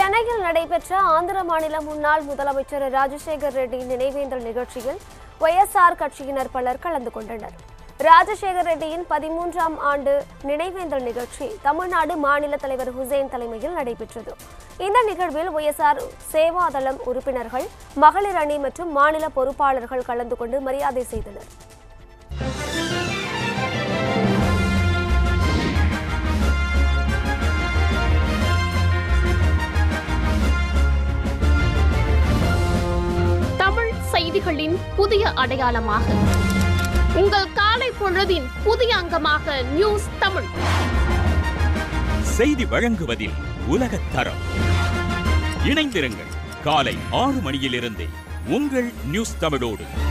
சென்னையில் நடைபெற்ற ஆந்திர மாநில முன்னாள் முதலமைச்சர் ராஜசேகர் ரெட்டி நினைவேந்தல் நிகழ்ச்சியில் ஒய்எஸ்ஆர் கட்சியினர் பலர் கலந்து கொண்டனர் ராஜசேகர் ரெட்டியின் பதிமூன்றாம் ஆண்டு நினைவேந்தல் நிகழ்ச்சி தமிழ்நாடு மாநில தலைவர் ஹுசேன் தலைமையில் நடைபெற்றது இந்த நிகழ்வில் ஒய்எஸ்ஆர் சேவாதளம் உறுப்பினர்கள் மகளிர் அணி மற்றும் மாநில பொறுப்பாளர்கள் கலந்து கொண்டு மரியாதை செய்தனர் தமிழ் செய்திகளின் புதிய அடையாளமாக உங்கள் காலை பொழுதின் புதிய அங்கமாக நியூஸ் தமிழ் செய்தி வழங்குவதில் உலகத் தரம் இணைந்திருங்கள் காலை ஆறு மணியிலிருந்தே உங்கள் நியூஸ் தமிழோடு